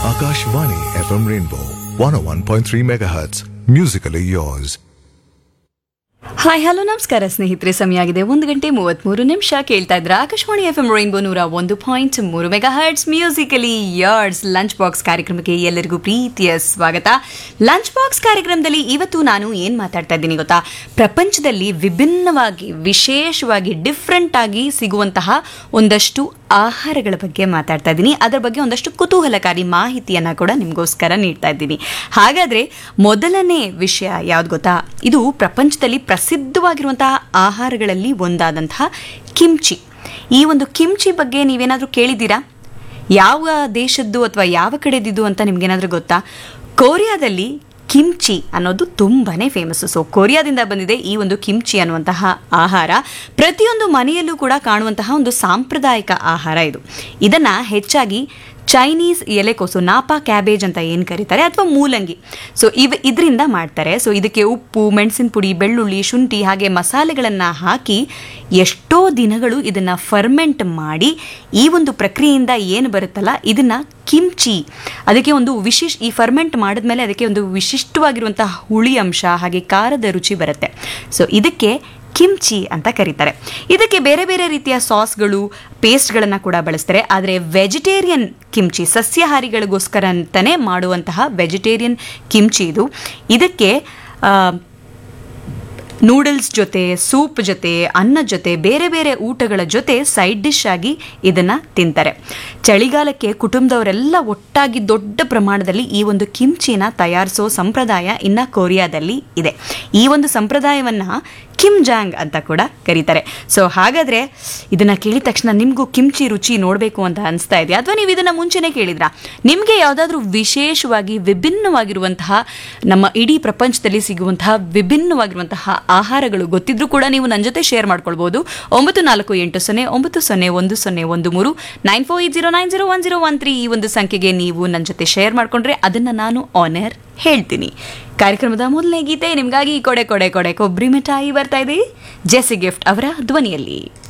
Akashvani FM Rainbow 101.3 MHz. Musically yours. Hi hello ನಮಸ್ಕಾರ ಸ್ನೇಹಿತರೆ ಸಮಯ ಆಗಿದೆ ಒಂದು ಗಂಟೆ ಮೂವತ್ಮೂರು ನಿಮಿಷ ಕೇಳ್ತಾ ಇದ್ರ ಆಕಾಶವಾಣಿ ಎಫ್ ಎಂ ರೈನ್ಬೋ ನೂರ ಒಂದು ಪಾಯಿಂಟ್ ಮೂರು mega hertz musically yours lunch box ಕಾರ್ಯಕ್ರಮಕ್ಕೆ ಎಲ್ಲರಿಗೂ ಪ್ರೀತಿಯ ಸ್ವಾಗತ ಲಂಚ್ ಬಾಕ್ಸ್ ಕಾರ್ಯಕ್ರಮದಲ್ಲಿ ಇವತ್ತು ನಾನು ಏನು ಮಾತಾಡ್ತಾ ಇದ್ದೀನಿ ಗೊತ್ತಾ ಪ್ರಪಂಚದಲ್ಲಿ ವಿಭಿನ್ನವಾಗಿ ವಿಶೇಷವಾಗಿ ಡಿಫ್ರೆಂಟ್ ಆಗಿ ಸಿಗುವಂತಹ ಒಂದಷ್ಟು ಆಹಾರಗಳ ಬಗ್ಗೆ ಮಾತಾಡ್ತಾ ಇದ್ದೀನಿ ಅದರ ಬಗ್ಗೆ ಒಂದಷ್ಟು ಕುತೂಹಲಕಾರಿ ಮಾಹಿತಿಯನ್ನು ಕೂಡ ನಿಮಗೋಸ್ಕರ ನೀಡ್ತಾ ಇದ್ದೀನಿ ಹಾಗಾದರೆ ಮೊದಲನೇ ವಿಷಯ ಯಾವ್ದು ಗೊತ್ತಾ ಇದು ಪ್ರಪಂಚದಲ್ಲಿ ಪ್ರಸಿದ್ಧವಾಗಿರುವಂತಹ ಆಹಾರಗಳಲ್ಲಿ ಒಂದಾದಂತಹ ಕಿಮ್ಚಿ ಈ ಒಂದು ಕಿಮ್ಚಿ ಬಗ್ಗೆ ನೀವೇನಾದರೂ ಕೇಳಿದ್ದೀರಾ ಯಾವ ದೇಶದ್ದು ಅಥವಾ ಯಾವ ಕಡೆದಿದ್ದು ಅಂತ ನಿಮ್ಗೇನಾದರೂ ಗೊತ್ತಾ ಕೊರಿಯಾದಲ್ಲಿ ಕಿಮ್ಚಿ ಅನ್ನೋದು ತುಂಬಾನೇ ಫೇಮಸ್ಸು ಸೊ ಕೊರಿಯಾದಿಂದ ಬಂದಿದೆ ಈ ಒಂದು ಕಿಮ್ಚಿ ಅನ್ನುವಂತಹ ಆಹಾರ ಪ್ರತಿಯೊಂದು ಮನೆಯಲ್ಲೂ ಕೂಡ ಕಾಣುವಂತಹ ಒಂದು ಸಾಂಪ್ರದಾಯಿಕ ಆಹಾರ ಇದು ಇದನ್ನ ಹೆಚ್ಚಾಗಿ ಚೈನೀಸ್ ಎಲೆಕೋಸು ನಾಪಾ ಕ್ಯಾಬೇಜ್ ಅಂತ ಏನು ಕರೀತಾರೆ ಅಥವಾ ಮೂಲಂಗಿ ಸೊ ಇವ್ ಇದರಿಂದ ಮಾಡ್ತಾರೆ ಸೊ ಇದಕ್ಕೆ ಉಪ್ಪು ಮೆಣಸಿನ ಪುಡಿ ಬೆಳ್ಳುಳ್ಳಿ ಶುಂಠಿ ಹಾಗೆ ಮಸಾಲೆಗಳನ್ನು ಹಾಕಿ ಎಷ್ಟೋ ದಿನಗಳು ಇದನ್ನು ಫರ್ಮೆಂಟ್ ಮಾಡಿ ಈ ಒಂದು ಪ್ರಕ್ರಿಯೆಯಿಂದ ಏನು ಬರುತ್ತಲ್ಲ ಇದನ್ನು ಕಿಮ್ಚಿ ಅದಕ್ಕೆ ಒಂದು ವಿಶಿಷ್ಟ ಈ ಫರ್ಮೆಂಟ್ ಮಾಡಿದ್ಮೇಲೆ ಅದಕ್ಕೆ ಒಂದು ವಿಶಿಷ್ಟವಾಗಿರುವಂತಹ ಹುಳಿ ಅಂಶ ಹಾಗೆ ಖಾರದ ರುಚಿ ಬರುತ್ತೆ ಸೊ ಇದಕ್ಕೆ ಕಿಮ್ಚಿ ಅಂತ ಕರೀತಾರೆ ಇದಕ್ಕೆ ಬೇರೆ ಬೇರೆ ರೀತಿಯ ಸಾಸ್ಗಳು ಪೇಸ್ಟ್ಗಳನ್ನು ಕೂಡ ಬಳಸ್ತಾರೆ ಆದರೆ ವೆಜಿಟೇರಿಯನ್ ಕಿಮ್ಚಿ ಸಸ್ಯಾಹಾರಿಗಳಿಗೋಸ್ಕರ ಅಂತಲೇ ಮಾಡುವಂತಹ ವೆಜಿಟೇರಿಯನ್ ಕಿಮ್ಚಿ ಇದು ಇದಕ್ಕೆ ಆ, ನೂಡಲ್ಸ್ ಜೊತೆ ಸೂಪ್ ಜೊತೆ ಅನ್ನ ಜೊತೆ ಬೇರೆ ಬೇರೆ ಊಟಗಳ ಜೊತೆ ಸೈಡ್ ಡಿಶ್ ಆಗಿ ಇದನ್ನ ತಿಂತಾರೆ ಚಳಿಗಾಲಕ್ಕೆ ಕುಟುಂಬದವರೆಲ್ಲ ಒಟ್ಟಾಗಿ ದೊಡ್ಡ ಪ್ರಮಾಣದಲ್ಲಿ ಈ ಒಂದು ಕಿಮ್ಚಿನ ತಯಾರಿಸೋ ಸಂಪ್ರದಾಯ ಇನ್ನ ಕೊರಿಯಾದಲ್ಲಿ ಇದೆ ಈ ಒಂದು ಸಂಪ್ರದಾಯವನ್ನ ಕಿಮ್ ಜಾಂಗ್ ಅಂತ ಕೂಡ ಕರೀತಾರೆ ಸೊ ಹಾಗಾದ್ರೆ ಇದನ್ನ ಕೇಳಿದ ತಕ್ಷಣ ನಿಮಗೂ ಕಿಮ್ಚಿ ರುಚಿ ನೋಡಬೇಕು ಅಂತ ಅನಿಸ್ತಾ ಇದೆಯಾ ಅಥವಾ ನೀವು ಇದನ್ನ ಮುಂಚೆನೇ ಕೇಳಿದ್ರಾ ನಿಮಗೆ ಯಾವುದಾದ್ರೂ ವಿಶೇಷವಾಗಿ ವಿಭಿನ್ನವಾಗಿರುವಂತಹ ನಮ್ಮ ಇಡೀ ಪ್ರಪಂಚದಲ್ಲಿ ಸಿಗುವಂತಹ ವಿಭಿನ್ನವಾಗಿರುವಂತಹ ಆಹಾರಗಳು ಗೊತ್ತಿದ್ರೂ ಕೂಡ ನೀವು ನನ್ನ ಜೊತೆ ಶೇರ್ ಮಾಡ್ಕೊಳ್ಬಹುದು ಒಂಬತ್ತು ನಾಲ್ಕು ಎಂಟು ಸೊನ್ನೆ ಒಂಬತ್ತು ಸೊನ್ನೆ ಒಂದು ಸೊನ್ನೆ ಒಂದು ಮೂರು nine four eight zero nine zero one zero one three ಈ ಒಂದು ಸಂಖ್ಯೆಗೆ ನೀವು ನನ್ನ ಜೊತೆ ಶೇರ್ ಮಾಡ್ಕೊಂಡ್ರೆ ಅದನ್ನ ನಾನು ಆನರ್ ಹೇಳ್ತೀನಿ ಕಾರ್ಯಕ್ರಮದ ಮೊದಲನೇ ಗೀತೆ ನಿಮಗಾಗಿ ಕೊಡೆ ಕೊಡೆ ಕೊಡೆ ಕೊಬ್ಬರಿ ಮಿಠಾಯಿ ಬರ್ತಾ ಇದೆ ಜೆಸಿ ಗಿಫ್ಟ್ ಅವರ ಧ್ವನಿಯಲ್ಲಿ